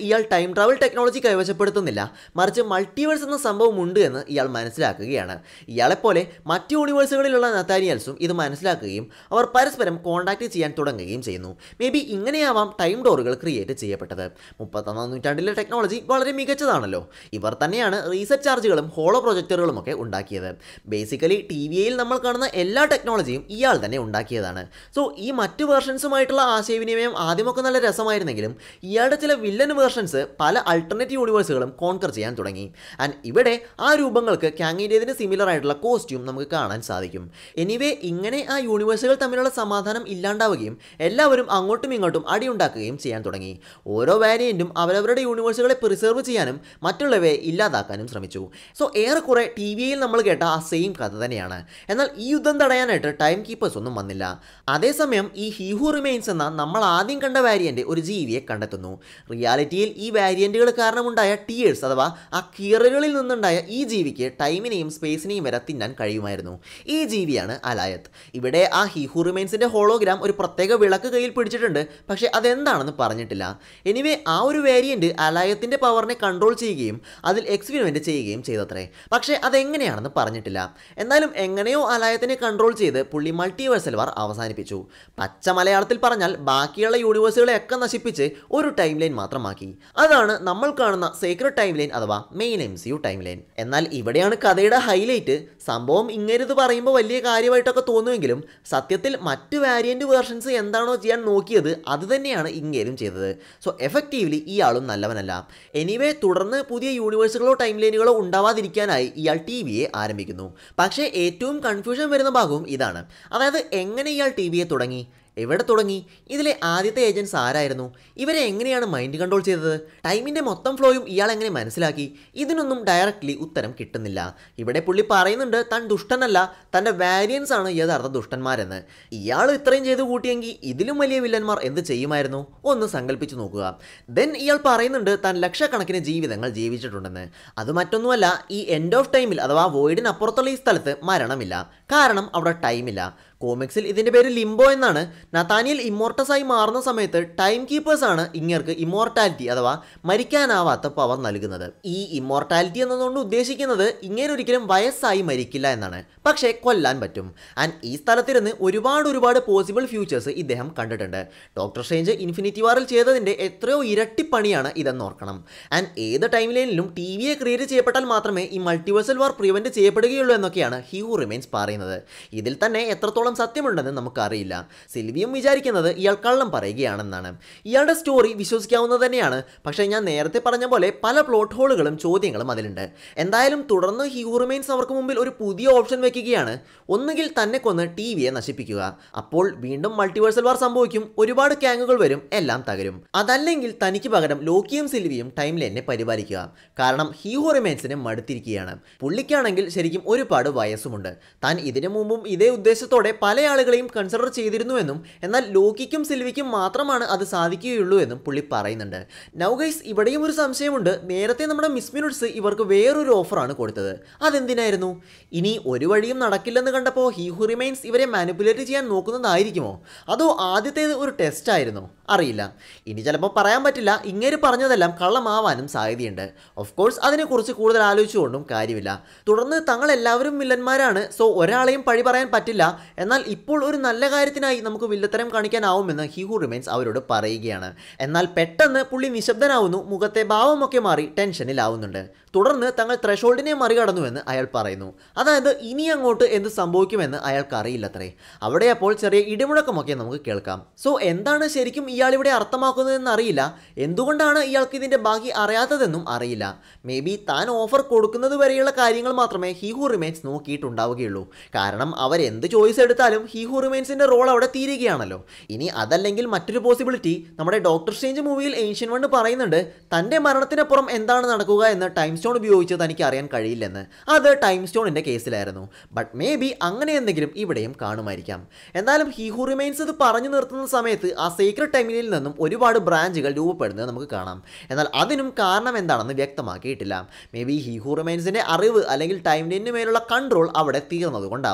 ടൈം ട്രാവൽ ടെക്നോളജി കൈവശപ്പെടുത്തുന്നില്ല മറിച്ച് മൾട്ടിവേഴ്സ് എന്ന സംഭവം ഉണ്ട് എന്ന് ഇയാൾ മനസ്സിലാക്കുകയാണ് ഇയാളെപ്പോലെ മറ്റ് യൂണിവേഴ്സുകളിലുള്ള നത്താനിയൽസും ഇത് മനസ്സിലാക്കുകയും അവർ പരസ്പരം കോൺടാക്ട് ചെയ്യാൻ തുടങ്ങുകയും ചെയ്യുന്നു മേ ബി ഇങ്ങനെയാവാം ടൈം ഡോറുകൾ ക്രിയേറ്റ് ചെയ്യപ്പെട്ടത് മുപ്പത്തൊന്നാം നൂറ്റാണ്ടിലെ ടെക്നോളജി വളരെ മികച്ചതാണല്ലോ ഇവർ തന്നെയാണ് റീസെറ്റ് ചാർജുകളും ഹോളോ പ്രൊജക്ടറുകളും ഒക്കെ ഉണ്ടാക്കിയത് ബേസിക്കലി ടി വിയിൽ നമ്മൾ കാണുന്ന എല്ലാ ടെക്നോളജിയും ഇയാൾ തന്നെ ഉണ്ടാക്കിയതാണ് സോ ഈ മറ്റ് വേർഷൻസുമായിട്ടുള്ള ആശയവിനിമയം ആദ്യമൊക്കെ നല്ല രസമായിരുന്നെങ്കിലും ഇയാളുടെ ചില വില്ലൻ വേർഷൻസ് പല അൾട്ടർനേറ്റീവ് യൂണിവേഴ്സുകളും കോൺകർ ചെയ്യാൻ തുടങ്ങി ആൻഡ് ഇവിടെ ആ രൂപങ്ങൾക്ക് ക്യാങ്ങിൻ്റെതിന് സിമിലർ ആയിട്ടുള്ള കോസ്റ്റ്യൂം നമുക്ക് കാണാൻ സാധിക്കും എനിവേ ഇങ്ങനെ ആ യൂണിവേഴ്സുകൾ തമ്മിലുള്ള സമാധാനം ഇല്ലാണ്ടാവുകയും എല്ലാവരും അങ്ങോട്ടും ഇങ്ങോട്ടും അടിയുണ്ടാക്കുകയും ചെയ്യാൻ തുടങ്ങി ഓരോ വാരിയൻറ്റും അവരവരുടെ യൂണിവേഴ്സുകളെ പ്രിസർവ് ചെയ്യാനും മറ്റുള്ളവയെ ഇല്ലാതാക്കാനും ശ്രമിച്ചു സോ ഏറെക്കുറെ ടി വിയിൽ നമ്മൾ കേട്ട ആ സെയിം കഥ തന്നെയാണ് എന്നാൽ ഈ യുദ്ധം തടയാനായിട്ട് ടൈം കീപ്പേഴ്സ് ഒന്നും വന്നില്ല അതേസമയം ഈ ഹി ഹു റിമെയിൻസ് എന്ന നമ്മൾ ആദ്യം കണ്ട വാരിയന്റ് ഒരു ജീവിയെ കണ്ടെത്തുന്നു റിയാലിറ്റിയിൽ ഈ വാരിയന്റുകൾ കാരണമുണ്ടായ ടീയേഴ്സ് അഥവാ ആ കീറലുകളിൽ നിന്നുണ്ടായ ഈ ജീവിക്ക് ടൈമിനെയും സ്പേസിനെയും വരെ തിന്നാൻ കഴിയുമായിരുന്നു ഈ ജീവിയാണ് അലായത്ത് ഇവിടെ ആ ഹി ഹു റിമെയിൻസിന്റെ ഹോളോഗ്രാം ഒരു പ്രത്യേക വിളക്ക് കയ്യിൽ പിടിച്ചിട്ടുണ്ട് പക്ഷേ അതെന്താണെന്ന് പറഞ്ഞിട്ടില്ല എനിവേ ആ ഒരു വേരിയന്റ് അലായത്തിന്റെ പവറിനെ കൺട്രോൾ ചെയ്യുകയും അതിൽ എക്സ്പെരിമെന്റ് ചെയ്യുകയും ചെയ്തത്രേ പക്ഷേ അതെങ്ങനെയാണെന്ന് പറഞ്ഞിട്ടില്ല എന്നാലും എങ്ങനെയോ അലായത്തിനെ കൺട്രോൾ ചെയ്ത് പുള്ളി മൾട്ടിവേഴ്സൽ വാർ അവസാനിപ്പിച്ചു പച്ച മലയാളത്തിൽ പറഞ്ഞാൽ ബാക്കിയുള്ള യൂണിവേഴ്സുകളെയൊക്കെ നശിപ്പിച്ച് ഒരു ടൈം ലൈൻ മാത്രമാക്കി അതാണ് നമ്മൾ കാണുന്ന സീക്രട്ട് ടൈം ലൈൻ അഥവാ main M C U time line എന്നാൽ ഇവിടെയാണ് കഥയുടെ ഹൈലൈറ്റ് സംഭവം ഇങ്ങനെത് പറയുമ്പോൾ വലിയ കാര്യമായിട്ടൊക്കെ തോന്നുമെങ്കിലും സത്യത്തിൽ മറ്റ് വാരിയന്റ് വേർഷൻസ് എന്താണോ ചെയ്യാൻ നോക്കിയത് അത് തന്നെയാണ് ഇങ്ങേരും ചെയ്തത് സോ എഫക്റ്റീവ്ലി ഇയാളും നല്ലവനല്ല എനിവേ തുടർന്ന് പുതിയ യൂണിവേഴ്സുകളോ ടൈം ലൈനുകളോ ഉണ്ടാവാതിരിക്കാനായി ഇയാൾ ടി വിയെ ആരംഭിക്കുന്നു പക്ഷേ ഏറ്റവും കൺഫ്യൂഷൻ വരുന്ന ഭാഗവും ഇതാണ് അതായത് എങ്ങനെ ഇയാൾ ടി വിയെ തുടങ്ങി എവിടെ തുടങ്ങി ഇതിലെ ആദ്യത്തെ ഏജൻസ് ആരായിരുന്നു ഇവരെ എങ്ങനെയാണ് മൈൻഡ് കൺട്രോൾ ചെയ്തത് ടൈമിൻ്റെ മൊത്തം ഫ്ലോയും ഇയാൾ എങ്ങനെ മനസ്സിലാക്കി ഇതിനൊന്നും ഡയറക്റ്റ്ലി ഉത്തരം കിട്ടുന്നില്ല ഇവിടെ പുള്ളി പറയുന്നുണ്ട് താൻ ദുഷ്ടനല്ല തൻ്റെ വാരിയൻസ് ആണ് യഥാർത്ഥ ദുഷ്ടന്മാരെന്ന് ഇയാൾ ഇത്രയും ചെയ്ത് കൂട്ടിയെങ്കിൽ ഇതിലും വലിയ വില്ലന്മാർ എന്ത് ചെയ്യുമായിരുന്നു ഒന്ന് സങ്കല്പിച്ച് നോക്കുക ദെൻ ഇയാൾ പറയുന്നുണ്ട് താൻ ലക്ഷക്കണക്കിന് ജീവിതങ്ങൾ ജീവിച്ചിട്ടുണ്ടെന്ന് അത് മറ്റൊന്നുമല്ല ഈ എൻഡ് ഓഫ് ടൈമിൽ അഥവാ വോയിഡിനപ്പുറത്തുള്ള ഈ സ്ഥലത്ത് മരണമില്ല കാരണം അവിടെ ടൈമില്ല കോമിക്സിൽ ഇതിൻ്റെ പേര് ലിംബോ എന്നാണ് നതാനിയൽ ഇമ്മോർട്ടസ് ആയി മാറുന്ന സമയത്ത് ടൈം കീപ്പേഴ്സ് ആണ് ഇങ്ങർക്ക് ഇമ്മോർട്ടാലിറ്റി അഥവാ മരിക്കാനാവാത്ത പവർ നൽകുന്നത് ഈ ഇമ്മോർട്ടാലിറ്റി എന്നതുകൊണ്ട് ഉദ്ദേശിക്കുന്നത് ഇങ്ങനെ ഒരിക്കലും വയസ്സായി മരിക്കില്ല എന്നാണ് പക്ഷേ കൊല്ലാൻ പറ്റും ആൻഡ് ഈ സ്ഥലത്തിരുന്ന് ഒരുപാട് ഒരുപാട് പോസിബിൾ ഫ്യൂച്ചേഴ്സ് ഇദ്ദേഹം കണ്ടിട്ടുണ്ട് ഡോക്ടർ സ്ട്രേഞ്ച് ഇൻഫിനിറ്റി വാറിൽ ചെയ്തതിൻ്റെ എത്രയോ ഇരട്ടി പണിയാണ് ഇതെന്ന് ഓർക്കണം ആൻഡ് ഏത് ടൈം ലൈനിലും ടി വിയെ ക്രിയേറ്റ് ചെയ്യപ്പെട്ടാൽ മാത്രമേ ഈ മൾട്ടിവേഴ്സൽ വാർ പ്രിവെൻറ്റ് ചെയ്യപ്പെടുകയുള്ളൂ എന്നൊക്കെയാണ് ഹ്യൂ റിമെയിൻസ് പറയുന്നത് ഇതിൽ തന്നെ എത്രത്തോളം സത്യമുണ്ടെന്ന് നമുക്കറിയില്ല സിൽവിയും വിചാരിക്കുന്നത് ഇയാൾ കള്ളം പറയുകയാണെന്നാണ് ഇയാളുടെ സ്റ്റോറി വിശ്വസിക്കാവുന്നത് തന്നെയാണ് പക്ഷേ ഞാൻ നേരത്തെ പറഞ്ഞ പോലെ പല പ്ലോട്ട് ഹോളുകളും ചോദ്യങ്ങളും അതിലുണ്ട് എന്തായാലും തുടർന്ന് ഹ്യൂ റിമെയിൻസ് അവർക്ക് മുമ്പിൽ ഒരു പുതിയ ഓപ്ഷൻ വെക്കുകയാണ് ഒന്നുകിൽ തന്നെ കൊന്ന് ടി വിയെ നശിപ്പിക്കുക അപ്പോൾ വീണ്ടും മൾട്ടിവേഴ്സൽ വാർ സംഭവിക്കും ഒരുപാട് ക്യാങ്ങുകൾ വരും എല്ലാം തകരും അതല്ലെങ്കിൽ തനിക്ക് പകരം ലോക്കിയും സിൽവിയും ടൈം ലൈനെ പരിപാലിക്കുക കാരണം ഹ്യൂ റിമെയിൻസിന് മടുത്തിരിക്കുകയാണ് പുള്ളിക്കാണെങ്കിൽ ശരിക്കും ഒരുപാട് വയസ്സുമുണ്ട് താൻ ഇതിനു മുമ്പും ഇതേ ഉദ്ദേശത്തോടെ പല ആളുകളെയും കൺസിഡർ ചെയ്തിരുന്നുവെന്നും എന്നാൽ ലോക്കിക്കും സിൽവിക്കും മാത്രമാണ് അത് സാധിക്കുകയുള്ളൂ എന്നും പുള്ളി പറയുന്നുണ്ട് നൗഗൈസ് ഇവിടെയും ഒരു സംശയമുണ്ട് നേരത്തെ നമ്മുടെ മിസ് മിനിറ്റ്സ് ഇവർക്ക് വേറൊരു ഓഫറാണ് കൊടുത്തത് അതെന്തിനായിരുന്നു ഇനി ഒരു വഴിയും നടക്കില്ലെന്ന് കണ്ടപ്പോൾ ഹി ഹു റിമൈൻസ് ഇവരെ മാനിപ്പുലേറ്റ് ചെയ്യാൻ നോക്കുന്നതായിരിക്കുമോ അതോ ആദ്യത്തേത് ഒരു ടെസ്റ്റ് ആയിരുന്നോ അറിയില്ല ഇനി ചിലപ്പോൾ പറയാൻ പറ്റില്ല ഇങ്ങനെ പറഞ്ഞതെല്ലാം കള്ളമാവാനും സാധ്യതയുണ്ട് ഓഫ് കോഴ്സ് അതിനെക്കുറിച്ച് കൂടുതൽ ആലോചിച്ചുകൊണ്ടും കാര്യമില്ല തുടർന്ന് തങ്ങൾ എല്ലാവരും വില്ലന്മാരാണ് സോ ഒരാളെയും പഴി പറയാൻ പറ്റില്ല എന്നാൽ ഇപ്പോൾ ഒരു നല്ല കാര്യത്തിനായി നമുക്ക് വില്ലത്തരം കാണിക്കാനാവുമെന്ന് ഹി ഹു റിമൈൻസ് അവരോട് പറയുകയാണ് എന്നാൽ പെട്ടെന്ന് പുള്ളി നിശബ്ദനാവുന്നു മുഖത്തെ ഭാവമൊക്കെ മാറി ടെൻഷനിലാവുന്നുണ്ട് തുടർന്ന് തങ്ങൾ ത്രഷോൾഡിനെ മറികടന്നുവെന്ന് അയാൾ പറയുന്നു അതായത് ഇനി അങ്ങോട്ട് എന്ത് സംഭവിക്കുമെന്ന് അയാൾക്ക് അറിയില്ലത്രേ അവിടെ അപ്പോൾ ചെറിയ ഇടിമുഴക്കമൊക്കെ നമുക്ക് കേൾക്കാം സോ എന്താണ് ശരിക്കും ഇയാൾ ഇവിടെ അർത്ഥമാക്കുന്നതെന്ന് അറിയില്ല എന്തുകൊണ്ടാണ് ഇയാൾക്ക് ഇതിൻ്റെ ബാക്കി അറിയാത്തതെന്നും അറിയില്ല മേ ബി താൻ ഓഫർ കൊടുക്കുന്നത് വരെയുള്ള കാര്യങ്ങൾ മാത്രമേ ഹി ഹു റിമൈൻസ് നോക്കിയിട്ടുണ്ടാവുകയുള്ളൂ കാരണം അവർ എന്ത് ചോയ്സ് എടുത്താലും ഹി ഹു റിമൈൻസിൻ്റെ റോൾ അവിടെ തീരുകയാണല്ലോ ഇനി അതല്ലെങ്കിൽ മറ്റൊരു പോസിബിലിറ്റി നമ്മുടെ ഡോക്ടർ സ്ട്രേഞ്ച് മൂവിയിൽ ഏഷ്യൻ വണ്ട് പറയുന്നുണ്ട് തൻ്റെ മരണത്തിനപ്പുറം എന്താണ് നടക്കുക എന്ന് ടൈം സ്റ്റോൺ ഉപയോഗിച്ച് തനിക്ക് അറിയാൻ കഴിയില്ലെന്ന് അത് ടൈം സ്റ്റോണിൻ്റെ കേസിലായിരുന്നു ബട്ട് മേ ബി അങ്ങനെ എന്തെങ്കിലും ഇവിടെയും കാണുമായിരിക്കാം എന്നാലും ഹി ഹു റിമൈൻസ് ഇത് പറഞ്ഞു നിർത്തുന്ന സമയത്ത് ആ സീക്രട്ട് ടൈമിലിൽ നിന്നും ഒരുപാട് ബ്രാഞ്ചുകൾ രൂപപ്പെടുന്നത് നമുക്ക് കാണാം എന്നാൽ അതിനും കാരണം എന്താണെന്ന് വ്യക്തമാക്കിയിട്ടില്ല മേ ബി ഹി ഹു റിമൈൻസിൻ്റെ അറിവ് അല്ലെങ്കിൽ ടൈം ലൈനിന് മേലുള്ള കൺട്രോൾ അവിടെ തീർന്നത് കൊണ്ടാവാം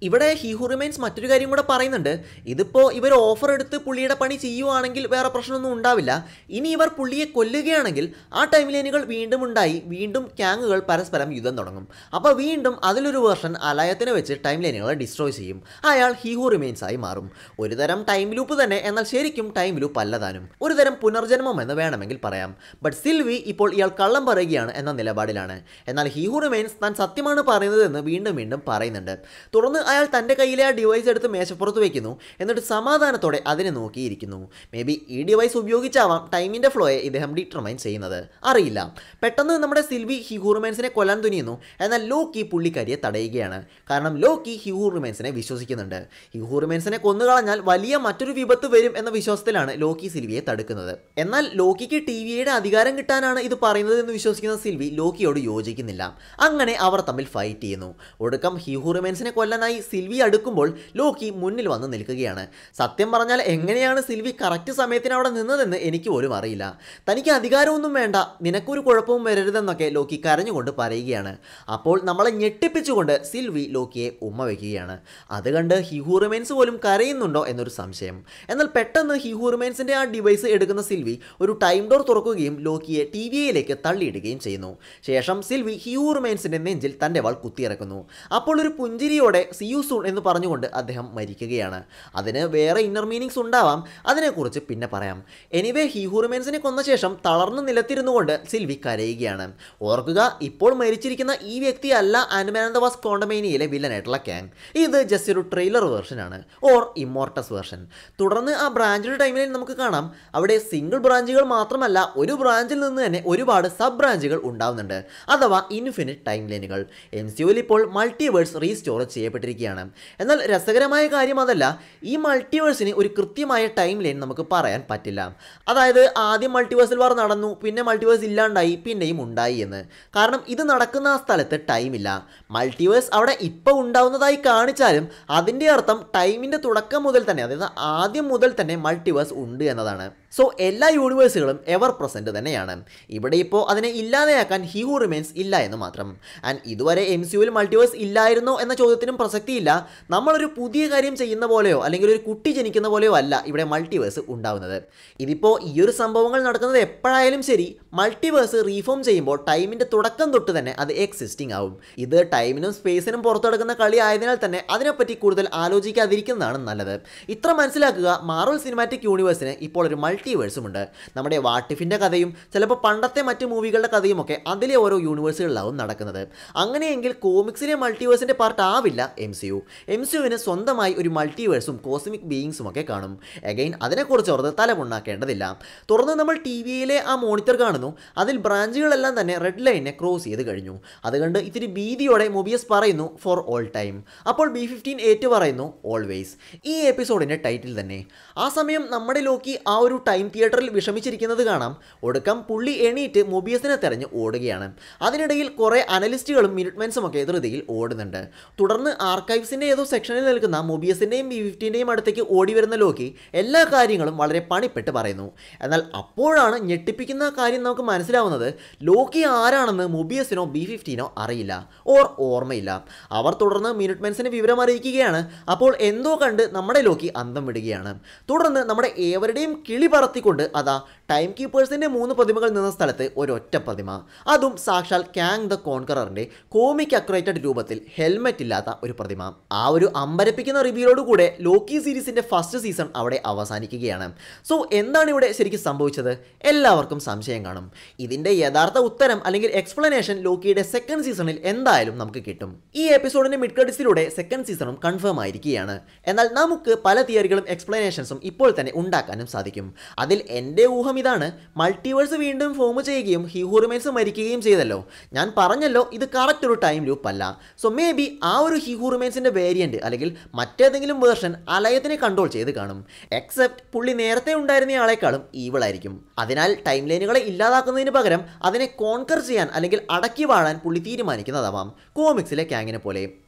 ഇവിടെ ഹി ഹു റിമൈൻസ് മറ്റൊരു കാര്യം കൂടെ പറയുന്നുണ്ട് ഇതിപ്പോൾ ഇവർ ഓഫർ എടുത്ത് പുള്ളിയുടെ പണി ചെയ്യുവാണെങ്കിൽ വേറെ പ്രശ്നമൊന്നും ഉണ്ടാവില്ല ഇനി ഇവർ പുള്ളിയെ കൊല്ലുകയാണെങ്കിൽ ആ ടൈം ലൈനുകൾ വീണ്ടും ഉണ്ടായി വീണ്ടും ക്യാങ്ങുകൾ പരസ്പരം യുദ്ധം തുടങ്ങും അപ്പോൾ വീണ്ടും അതിലൊരു വേർഷൻ അലായത്തിനെ വെച്ച് ടൈം ലൈനുകളെ ഡിസ്ട്രോയ് ചെയ്യും അയാൾ ഹി ഹു റിമൈൻസ് ആയി മാറും ഒരു തരം ടൈം ലൂപ്പ് തന്നെ എന്നാൽ ശരിക്കും ടൈം ലൂപ്പ് അല്ലതാനും ഒരു തരം പുനർജന്മം എന്ന് വേണമെങ്കിൽ പറയാം ബട്ട് സിൽവി ഇപ്പോൾ ഇയാൾ കള്ളം പറയുകയാണ് എന്ന നിലപാടിലാണ് എന്നാൽ ഹി ഹു റിമൈൻസ് താൻ സത്യമാണ് പറയുന്നതെന്ന് വീണ്ടും വീണ്ടും പറയുന്നുണ്ട് തുടർന്ന് അയാൾ തൻ്റെ കയ്യിലെ ആ ഡിവൈസ് എടുത്ത് മേശപ്പുറത്ത് വെക്കുന്നു എന്നിട്ട് സമാധാനത്തോടെ അതിനെ നോക്കിയിരിക്കുന്നു മേ ബി ഈ ഡിവൈസ് ഉപയോഗിച്ചാവാം ടൈമിൻ്റെ ഫ്ലോയെ ഇദ്ദേഹം ഡിറ്റർമൈൻ ചെയ്യുന്നത് അറിയില്ല പെട്ടെന്ന് നമ്മുടെ സിൽവി ഹ്യൂറുമൻസിനെ കൊല്ലാൻ തുനിയുന്നു എന്നാൽ ലോക്കി പുള്ളിക്കാരിയെ തടയുകയാണ് കാരണം ലോക്കി ഹ്യൂറുമൻസിനെ വിശ്വസിക്കുന്നുണ്ട് ഹ്യൂറുമൻസിനെ കൊന്നുകളഞ്ഞാൽ വലിയ മറ്റൊരു വിപത്ത് വരും എന്ന വിശ്വാസത്തിലാണ് ലോക്കി സിൽവിയെ തടുക്കുന്നത് എന്നാൽ ലോക്കിക്ക് ടി വിയുടെ അധികാരം കിട്ടാനാണ് ഇത് പറയുന്നത് എന്ന് വിശ്വസിക്കുന്ന സിൽവി ലോക്കിയോട് യോജിക്കുന്നില്ല അങ്ങനെ അവർ തമ്മിൽ ഫൈറ്റ് ചെയ്യുന്നു ഒടുക്കം ഹ്യൂറുമൻസിനെ കൊല്ലാനായി സിൽവി അടുക്കുമ്പോൾ ലോക്കി മുന്നിൽ വന്ന് നിൽക്കുകയാണ് സത്യം പറഞ്ഞാൽ എങ്ങനെയാണ് സിൽവി കറക്റ്റ് സമയത്തിന് അവിടെ നിന്നതെന്ന് എനിക്ക് പോലും അറിയില്ല തനിക്ക് അധികാരമൊന്നും വേണ്ട നിനക്കൊരു കുഴപ്പവും വരരുതെന്നൊക്കെ ലോക്കി കരഞ്ഞുകൊണ്ട് പറയുകയാണ് അപ്പോൾ നമ്മളെ ഞെട്ടിപ്പിച്ചുകൊണ്ട് സിൽവി ലോക്കിയെ ഉമ്മ വയ്ക്കുകയാണ് അത് കണ്ട് ഹിഹൂറിമെൻസ് പോലും കരയുന്നുണ്ടോ എന്നൊരു സംശയം എന്നാൽ പെട്ടെന്ന് ഹിഹൂറിമെൻസിൻ്റെ ആ ഡിവൈസ് എടുക്കുന്ന സിൽവി ഒരു ടൈം ഡോർ തുറക്കുകയും ലോക്കിയെ ടി വിയിലേക്ക് തള്ളിയിടുകയും ചെയ്യുന്നു ശേഷം സിൽവി ഹ്യൂറുമെൻസിൻ്റെ നെഞ്ചിൽ തൻ്റെ വാൾ കുത്തിയിറക്കുന്നു അപ്പോൾ ഒരു പുഞ്ചിരിയോടെ സി യു സൂൺ എന്ന് പറഞ്ഞുകൊണ്ട് അദ്ദേഹം മരിക്കുകയാണ് അതിന് വേറെ ഇന്നർ മീനിങ്സ് ഉണ്ടാവാം അതിനെക്കുറിച്ച് പിന്നെ പറയാം എനിവേ ഹ്യൂറുമെൻസിനെ കൊന്ന ശേഷം തളർന്ന് നിലത്തിരുന്നുകൊണ്ട് സിൽവി കരയുകയാണ് ഓർക്കുക ഇപ്പോൾ മരിച്ചിരിക്കുന്ന ഈ വ്യക്തി അല്ല ആൻഡമാനന്ദവാസ് കോണ്ടമേനിയിലെ വില്ലനായിട്ടുള്ള ക്യാങ് ഇത് ജസ്റ്റ് ഒരു ട്രെയിലർ വേർഷനാണ് ഓർ ഇമ്മോർട്ടസ് വേർഷൻ തുടർന്ന് ആ ബ്രാഞ്ചിയുടെ ടൈമിൽ നമുക്ക് കാണാം അവിടെ സിംഗിൾ ബ്രാഞ്ചുകൾ മാത്രമല്ല ഒരു ബ്രാഞ്ചിൽ നിന്ന് തന്നെ ഒരുപാട് സബ് ബ്രാഞ്ചുകൾ ഉണ്ടാവുന്നുണ്ട് അഥവാ ഇൻഫിനിറ്റ് ടൈം ലൈനുകൾ എം സിയുവിൽ ഇപ്പോൾ മൾട്ടിവേഴ്സ് റീസ്റ്റോർ ചെയ്യപ്പെട്ടിരിക്കുകയാണ് എന്നാൽ രസകരമായ കാര്യം അതല്ല ഈ മൾട്ടിവേഴ്സിന് ഒരു കൃത്യമായ ടൈം ലൈൻ നമുക്ക് പറയാൻ പറ്റില്ല അതായത് ആദ്യം മൾട്ടിവേഴ്സിൽ വാർ നടന്നു പിന്നെ മൾട്ടിവേഴ്സ് ഇല്ലാണ്ടായി പിന്നെയും ഉണ്ടായി എന്ന് കാരണം ഇത് നടക്കുന്ന ആ സ്ഥലത്ത് ടൈമില്ല മൾട്ടിവേഴ്സ് അവിടെ ഇപ്പോൾ ഉണ്ടാവുന്നതായി കാണിച്ചാലും അതിൻ്റെ അർത്ഥം ടൈമിൻ്റെ തുടക്കം മുതൽ തന്നെ അതായത് ആദ്യം മുതൽ തന്നെ മൾട്ടിവേഴ്സ് ഉണ്ട് എന്നതാണ് സോ എല്ലാ യൂണിവേഴ്സുകളും എവർ പ്രസൻറ്റ് തന്നെയാണ് ഇവിടെ ഇപ്പോൾ അതിനെ ഇല്ലാതെയാക്കാൻ ഹി ഹു റിമെയിൻസ് ഇല്ല എന്ന് മാത്രം ആൻഡ് ഇതുവരെ എം സി യുവിൽ മൾട്ടിവേഴ്സ് ഇല്ലായിരുന്നോ എന്ന ചോദ്യത്തിനും പ്രസക്തിയില്ല നമ്മളൊരു പുതിയ കാര്യം ചെയ്യുന്ന പോലെയോ അല്ലെങ്കിൽ ഒരു കുട്ടി ജനിക്കുന്ന പോലെയോ അല്ല ഇവിടെ മൾട്ടിവേഴ്സ് ഉണ്ടാവുന്നത് ഇതിപ്പോൾ ഈ ഒരു സംഭവങ്ങൾ നടക്കുന്നത് എപ്പോഴായാലും ശരി മൾട്ടിവേഴ്സ് റീഫോം ചെയ്യുമ്പോൾ ടൈമിൻ്റെ തുടക്കം തൊട്ട് തന്നെ അത് എക്സിസ്റ്റിംഗ് ആവും ഇത് ടൈമിനും സ്പേസിനും പുറത്തു കിടക്കുന്ന കളി ആയതിനാൽ തന്നെ അതിനെപ്പറ്റി കൂടുതൽ ആലോചിക്കാതിരിക്കുന്നതാണ് നല്ലത് ഇത്ര മനസ്സിലാക്കുക മാർവൽ സിനിമാറ്റിക് യൂണിവേഴ്സിന് ഇപ്പോൾ ഒരു മൾട്ടിവേഴ്സും ഉണ്ട് നമ്മുടെ വാട്ടിഫിൻ്റെ കഥയും ചിലപ്പോൾ പണ്ടത്തെ മറ്റ് മൂവികളുടെ കഥയും ഒക്കെ അതിലെ ഓരോ യൂണിവേഴ്സുകളിലാവും നടക്കുന്നത് അങ്ങനെയെങ്കിൽ കോമിക്സിലെ മൾട്ടിവേഴ്സിൻ്റെ പാർട്ട് ആവില്ല M C U M C യുവിന് സ്വന്തമായി ഒരു മൾട്ടിവേഴ്സും കോസ്മിക് ബീയിങ്സും ഒക്കെ കാണും എഗൈൻ അതിനെക്കുറിച്ച് ഓർത്ത് തലമുണ്ടാക്കേണ്ടതില്ല തുടർന്ന് നമ്മൾ ടി വിയിലെ ആ മോണിറ്റർ കാണുന്നു അതിൽ ബ്രാഞ്ചുകളെല്ലാം തന്നെ റെഡ് ലൈനെ ക്രോസ് ചെയ്ത് കഴിഞ്ഞു അതുകൊണ്ട് ഇത്തിരി ഭീതിയോടെ മൊബിയസ് പറയുന്നു ഫോർ ഓൾ ടൈം അപ്പോൾ ബി ഫിഫ്റ്റീൻ ഏറ്റു പറയുന്നു ഓൾവേസ് ഈ എപ്പിസോഡിൻ്റെ ടൈറ്റിൽ തന്നെ ആ സമയം നമ്മുടെ ലോക്കി ആ ഒരു ടൈം തിയേറ്ററിൽ വിഷമിച്ചിരിക്കുന്നത് കാണാം ഒടുക്കം പുള്ളി എണീറ്റ് മൊബിയസിനെ തെരഞ്ഞ് ഓടുകയാണ് അതിനിടയിൽ കുറേ അനലിസ്റ്റുകളും മിനിറ്റ്മെൻസും ഒക്കെ ധൃതിയിൽ ഓടുന്നുണ്ട് തുടർന്ന് ആർക്കൈവ്സിൻ്റെ ഏതോ സെക്ഷനിൽ നിൽക്കുന്ന മൊബിയസിൻ്റെയും ബി ഫിഫ്റ്റീൻ്റെയും അടുത്തേക്ക് ഓടി വരുന്ന ലോക്കി എല്ലാ കാര്യങ്ങളും വളരെ പണിപ്പെട്ട് പറയുന്നു എന്നാൽ അപ്പോഴാണ് ഞെട്ടിപ്പിക്കുന്ന കാര്യം നമുക്ക് മനസ്സിലാവുന്നത് ലോക്കി ആരാണെന്ന് മൊബിയസിനോ ബി ഫിഫ്റ്റീനോ അറിയില്ല ഓർ ഓർമ്മയില്ല അവർ തുടർന്ന് മിനിറ്റ്മെൻസിന് വിവരം അറിയിക്കുകയാണ് അപ്പോൾ എന്തോ കണ്ട് നമ്മുടെ ലോക്കി അന്തം വിടുകയാണ് തുടർന്ന് നമ്മുടെ ഏവരുടെയും കിളി പറത്തിക്കൊണ്ട് അതാ ടൈം കീപ്പേഴ്സിൻ്റെ മൂന്ന് പ്രതിമകൾ നിന്ന സ്ഥലത്ത് ഒരൊറ്റ പ്രതിമ അതും സാക്ഷാൽ ക്യാങ് ദ കോൺകററിൻ്റെ കോമിക് അക്രേറ്റഡ് രൂപത്തിൽ ഹെൽമെറ്റ് ഇല്ലാത്ത ഒരു പ്രതിമ ആ ഒരു അമ്പരപ്പിക്കുന്ന റിവ്യൂലോടുകൂടെ ലോക്കി സീരീസിൻ്റെ ഫസ്റ്റ് സീസൺ അവിടെ അവസാനിക്കുകയാണ് സോ എന്താണ് ഇവിടെ ശരിക്കും സംഭവിച്ചത് എല്ലാവർക്കും സംശയം കാണും ഇതിൻ്റെ യഥാർത്ഥ ഉത്തരം അല്ലെങ്കിൽ എക്സ്പ്ലനേഷൻ ലോക്കിയുടെ സെക്കൻഡ് സീസണിൽ എന്തായാലും നമുക്ക് കിട്ടും ഈ എപ്പിസോഡിൻ്റെ മിഡ് ക്രെഡിറ്റ്സിലൂടെ സെക്കൻഡ് സീസണും കൺഫേം ആയിരിക്കുകയാണ് എന്നാൽ നമുക്ക് പല തിയറികളും എക്സ്പ്ലനേഷൻസും ഇപ്പോൾ തന്നെ ഉണ്ടാക്കാനും സാധിക്കും അതിൽ എൻ്റെ ഊഹം ഇതാണ് മൾട്ടിവേഴ്സ് വീണ്ടും ഫോം ചെയ്യുകയും ഹ്യൂറിമെൻസ് മരിക്കുകയും ചെയ്തല്ലോ ഞാൻ പറഞ്ഞല്ലോ ഇത് കറക്റ്റ് ഒരു ടൈം ലൂപ്പ് അല്ല സോ മേ ബി ആ ഒരു ഹ്യൂറിമെൻസിൻ്റെ വേരിയൻറ്റ് അല്ലെങ്കിൽ മറ്റേതെങ്കിലും വേർഷൻ അലയത്തിനെ കൺട്രോൾ ചെയ്ത് കാണും എക്സെപ്റ്റ് പുള്ളി നേരത്തെ ഉണ്ടായിരുന്ന ആളെക്കാളും ഈവിളായിരിക്കും അതിനാൽ ടൈം ലൈനുകളെ ഇല്ലാതാക്കുന്നതിന് പകരം അതിനെ കോൺകർ ചെയ്യാൻ അല്ലെങ്കിൽ അടക്കി വാഴാൻ പുള്ളി തീരുമാനിക്കുന്നതാവാം കോമിക്സിലെ ക്യാങ്ങിനെ പോലെ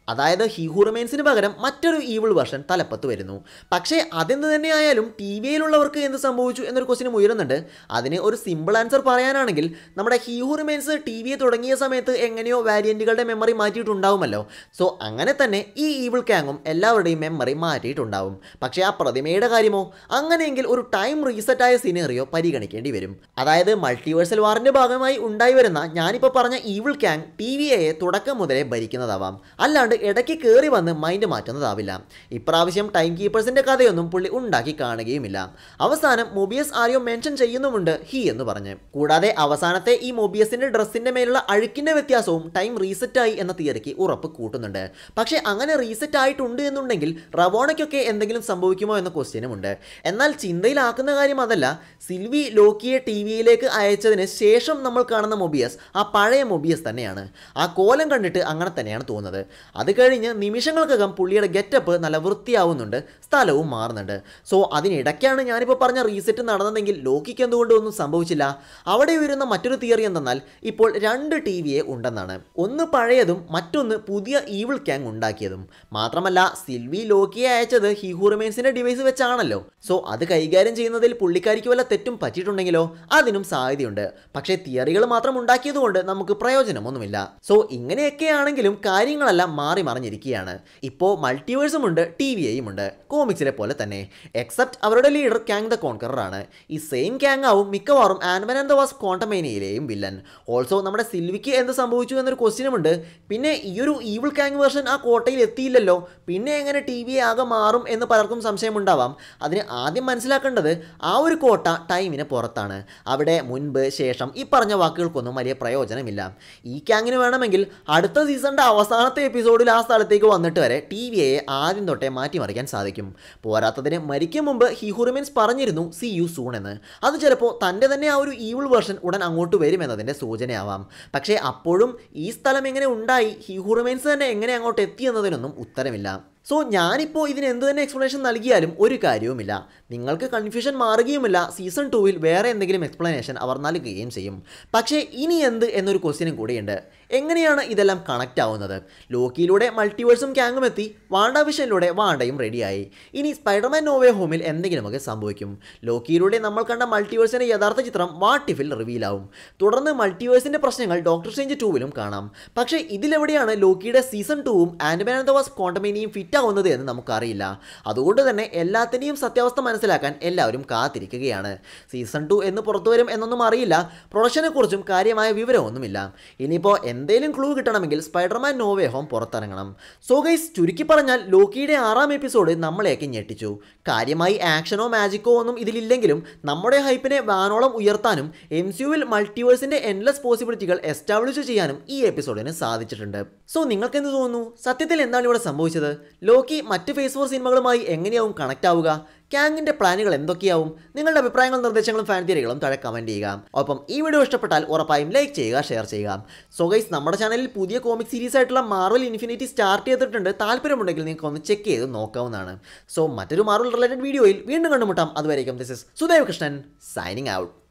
അതായത് ഹീഹു റിമെയിൻസിന് പകരം മറ്റൊരു ഈവിൾ വെർഷൻ തലപ്പത്ത് വരുന്നു പക്ഷേ അതെന്ത് തന്നെയായാലും ടി വിയിലുള്ളവർക്ക് എന്ത് സംഭവിച്ചു എന്നൊരു ക്വസ്റ്റിനും ഉയരുന്നുണ്ട് അതിന് ഒരു സിമ്പിൾ ആൻസർ പറയാനാണെങ്കിൽ നമ്മുടെ ഹീഹു റിമെയിൻസ് ടി വി തുടങ്ങിയ സമയത്ത് എങ്ങനെയോ വാരിയൻറ്റുകളുടെ മെമ്മറി മാറ്റിയിട്ടുണ്ടാവുമല്ലോ സോ അങ്ങനെ തന്നെ ഈ ഈവിൾ ക്യാങ്ങും എല്ലാവരുടെയും മെമ്മറി മാറ്റിയിട്ടുണ്ടാവും പക്ഷേ ആ പ്രതിമയുടെ കാര്യമോ അങ്ങനെയെങ്കിൽ ഒരു ടൈം റീസെറ്റ് ആയ സിനേറിയോ പരിഗണിക്കേണ്ടി വരും അതായത് മൾട്ടിവേഴ്സൽ വാറിന്റെ ഭാഗമായി ഉണ്ടായി വരുന്ന ഞാനിപ്പോൾ പറഞ്ഞ ഈവിൾ ക്യാങ് ടി വി എയെ തുടക്കം മുതലേ ഭരിക്കുന്നതാവാം അല്ലാണ്ട് ഇടയ്ക്ക് കയറി വന്ന് മൈൻഡ് മാറ്റുന്നതാവില്ല ഇപ്രാവശ്യം ടൈം കീപ്പേഴ്സിന്റെ കഥയൊന്നും പുള്ളി ഉണ്ടാക്കി കാണുകയുമില്ല അവസാനം മൊബിയസ് ആരെയോ മെൻഷൻ ചെയ്യുന്നുമുണ്ട് ഹി എന്ന് പറഞ്ഞ് കൂടാതെ അവസാനത്തെ ഈ മൊബിയസിന്റെ ഡ്രസ്സിന്റെ മേലുള്ള അഴുക്കിന്റെ വ്യത്യാസവും ടൈം റീസെറ്റ് ആയി എന്ന തിയറിക്ക് ഉറപ്പ് കൂട്ടുന്നുണ്ട് പക്ഷേ അങ്ങനെ റീസെറ്റ് ആയിട്ടുണ്ട് എന്നുണ്ടെങ്കിൽ റവോണയ്ക്കൊക്കെ എന്തെങ്കിലും സംഭവിക്കുമോ എന്ന ക്വസ്റ്റ്യനും ഉണ്ട് എന്നാൽ ചിന്തയിലാക്കുന്ന കാര്യം അതല്ല സിൽവി ലോക്കിയെ ടി വിയിലേക്ക് അയച്ചതിന് ശേഷം നമ്മൾ കാണുന്ന മൊബിയസ് ആ പഴയ മൊബിയസ് തന്നെയാണ് ആ കോലം കണ്ടിട്ട് അങ്ങനെ തന്നെയാണ് തോന്നുന്നത് അത് കഴിഞ്ഞ് നിമിഷങ്ങൾക്കകം പുള്ളിയുടെ ഗെറ്റപ്പ് നല്ല വൃത്തിയാവുന്നുണ്ട് സ്ഥലവും മാറുന്നുണ്ട് സോ അതിനിടയ്ക്കാണ് ഞാനിപ്പോൾ പറഞ്ഞ റീസെറ്റ് നടന്നതെങ്കിൽ ലോക്കിക്ക് എന്തുകൊണ്ട് ഒന്നും സംഭവിച്ചില്ല അവിടെ വരുന്ന മറ്റൊരു തിയറി എന്തെന്നാൽ ഇപ്പോൾ രണ്ട് ടി വിയെ ഉണ്ടെന്നാണ് ഒന്ന് പഴയതും മറ്റൊന്ന് പുതിയ ഈവിൾ ക്യാങ് ഉണ്ടാക്കിയതും മാത്രമല്ല സിൽവി ലോക്കിയെ അയച്ചത് ഹീഹു റിമെയിൻസിന്റെ ഡിവൈസ് വെച്ചാണല്ലോ സോ അത് കൈകാര്യം ചെയ്യുന്നതിൽ പുള്ളിക്കാരിക്ക് വല്ല തെറ്റും പറ്റിയിട്ടുണ്ടെങ്കിലോ അതിനും സാധ്യതയുണ്ട് പക്ഷേ തിയറികൾ മാത്രം ഉണ്ടാക്കിയതുകൊണ്ട് നമുക്ക് പ്രയോജനമൊന്നുമില്ല സോ ഇങ്ങനെയൊക്കെയാണെങ്കിലും കാര്യങ്ങളെല്ലാം മാറി മറിഞ്ഞിരിക്കുകയാണ് ഇപ്പോൾ മൾട്ടിവേഴ്സും ഉണ്ട് ടി വിയെയും ഉണ്ട് കോമിക്സിലെ പോലെ തന്നെ എക്സെപ്റ്റ് അവരുടെ ലീഡർ ക്യാങ് ദ കോൺകറർ ആണ് ഈ സെയിം ക്യാങ് ആവും മിക്കവാറും ആൻമൻ ആൻഡ് ദ വാസ് കോണ്ടമേനിയയിലെയും വില്ലൻ ഓൾസോ നമ്മുടെ സിൽവിക്ക് എന്ത് സംഭവിച്ചു എന്നൊരു ക്വസ്റ്റ്യനുമുണ്ട് പിന്നെ ഈ ഒരു ഈവിൾ ക്യാങ് വേർഷൻ ആ കോട്ടയിൽ എത്തിയില്ലല്ലോ പിന്നെ എങ്ങനെ ടി വി ആകെ മാറും എന്ന് പലർക്കും സംശയമുണ്ടാവാം അതിന് ആദ്യം മനസ്സിലാക്കേണ്ടത് ആ ഒരു കോട്ട ടൈമിന് പുറത്താണ് അവിടെ മുൻപ് ശേഷം ഈ പറഞ്ഞ വാക്കുകൾക്കൊന്നും വലിയ പ്രയോജനമില്ല ഈ ക്യാങ്ങിന് വേണമെങ്കിൽ അടുത്ത സീസണിൻ്റെ അവസാനത്തെ എപ്പിസോഡിൽ ആ സ്ഥലത്തേക്ക് വന്നിട്ട് വരെ ടി വിയെ ആദ്യം തൊട്ടേ മാറ്റിമറിക്കാൻ സാധിക്കും പോരാത്തതിന് മരിക്കും മുമ്പ് ഹിഹുറിമിൻസ് പറഞ്ഞിരുന്നു സി യു സൂൺ എന്ന് അത് ചിലപ്പോൾ തൻ്റെ തന്നെ ആ ഒരു ഈവിൾ വേർഷൻ ഉടൻ അങ്ങോട്ട് വരുമെന്നതിൻ്റെ സൂചനയാവാം പക്ഷേ അപ്പോഴും ഈ സ്ഥലം എങ്ങനെ ഉണ്ടായി ഹിഹുറിമെൻസ് തന്നെ എങ്ങനെ അങ്ങോട്ട് എത്തി എന്നതിനൊന്നും ഉത്തരമില്ല സോ ഞാനിപ്പോൾ ഇതിന് എന്ത് തന്നെ എക്സ്പ്ലനേഷൻ നൽകിയാലും ഒരു കാര്യവുമില്ല നിങ്ങൾക്ക് കൺഫ്യൂഷൻ മാറുകയുമില്ല സീസൺ ടൂവിൽ വേറെ എന്തെങ്കിലും എക്സ്പ്ലനേഷൻ അവർ നൽകുകയും ചെയ്യും പക്ഷേ ഇനി എന്ത് എന്നൊരു ക്വസ്റ്റ്യനും കൂടിയുണ്ട് എങ്ങനെയാണ് ഇതെല്ലാം കണക്റ്റ് ആവുന്നത് ലോക്കിയിലൂടെ മൾട്ടിവേഴ്സും ക്യാങ്ങും എത്തി വാണ്ട വിഷനിലൂടെ വാണ്ടയും റെഡിയായി ഇനി സ്പൈഡർമാൻ നോവേ ഹോമിൽ എന്തെങ്കിലുമൊക്കെ സംഭവിക്കും ലോക്കിയിലൂടെ നമ്മൾ കണ്ട മൾട്ടിവേഴ്സിൻ്റെ യഥാർത്ഥ ചിത്രം വാട്ടിഫിൽ റിവീലാവും തുടർന്ന് മൾട്ടിവേഴ്സിൻ്റെ പ്രശ്നങ്ങൾ ഡോക്ടർ സ്ട്രേഞ്ച് ടൂവിലും കാണാം പക്ഷേ ഇതിലെവിടെയാണ് ലോക്കിയുടെ സീസൺ ടൂവും ആൻഡ്മാൻ ആൻഡ് ദ വാസ് കോണ്ടമേനിയും ഫിറ്റ് ആവുന്നത് എന്ന് നമുക്കറിയില്ല അതുകൊണ്ട് തന്നെ എല്ലാത്തിൻ്റെയും സത്യാവസ്ഥ മനസ്സിലാക്കാൻ എല്ലാവരും കാത്തിരിക്കുകയാണ് സീസൺ ടു എന്ന് പുറത്തു വരും എന്നൊന്നും അറിയില്ല പ്രൊഡക്ഷനെ കുറിച്ചും കാര്യമായ വിവരമൊന്നുമില്ല ഇനിയിപ്പോൾ എന്തെങ്കിലും ക്ലൂ കിട്ടണമെങ്കിൽ സ്പൈഡർമാൻ നോവേ ഹോം പുറത്തിറങ്ങണം സോ ഗൈസ് ചുരുക്കി പറഞ്ഞാൽ ലോക്കിയുടെ ആറാം എപ്പിസോഡ് നമ്മളെയൊക്കെ ഞെട്ടിച്ചു കാര്യമായി ആക്ഷനോ മാജിക്കോ ഒന്നും ഇതിലില്ലെങ്കിലും നമ്മുടെ ഹൈപ്പിനെ വാനോളം ഉയർത്താനും എം സിയുവിൽ മൾട്ടിവേഴ്സിന്റെ എൻലെസ് പോസിബിലിറ്റികൾ എസ്റ്റാബ്ലിഷ് ചെയ്യാനും ഈ എപ്പിസോഡിന് സാധിച്ചിട്ടുണ്ട് സോ നിങ്ങൾക്ക് എന്ത് തോന്നുന്നു സത്യത്തിൽ എന്താണ് ഇവിടെ സംഭവിച്ചത് ലോക്കി മറ്റ് ഫേസ് ഫോർ സിനിമകളുമായി എങ്ങനെയാവും കണക്ട് ആവുക ക്യാങ്ങിന്റെ പ്ലാനുകൾ എന്തൊക്കെയാവും നിങ്ങളുടെ അഭിപ്രായങ്ങളും നിർദ്ദേശങ്ങളും ഫാൻ തിയറികളും താഴെ കമന്റ് ചെയ്യുക ഒപ്പം ഈ വീഡിയോ ഇഷ്ടപ്പെട്ടാൽ ഉറപ്പായും ലൈക്ക് ചെയ്യുക ഷെയർ ചെയ്യുക സോ ഗൈസ് നമ്മുടെ ചാനലിൽ പുതിയ കോമിക് സീരീസ് ആയിട്ടുള്ള മാർവൽ ഇൻഫിനിറ്റി സ്റ്റാർട്ട് ചെയ്തിട്ടുണ്ട് താല്പര്യമുണ്ടെങ്കിൽ നിങ്ങൾക്ക് ഒന്ന് ചെക്ക് ചെയ്ത് നോക്കാവുന്നതാണ് സോ മറ്റൊരു മാർവൽ റിലേറ്റഡ് വീഡിയോയിൽ വീണ്ടും കണ്ടുമുട്ടാം അതുവരേക്കും this is Sudev Krishnan signing out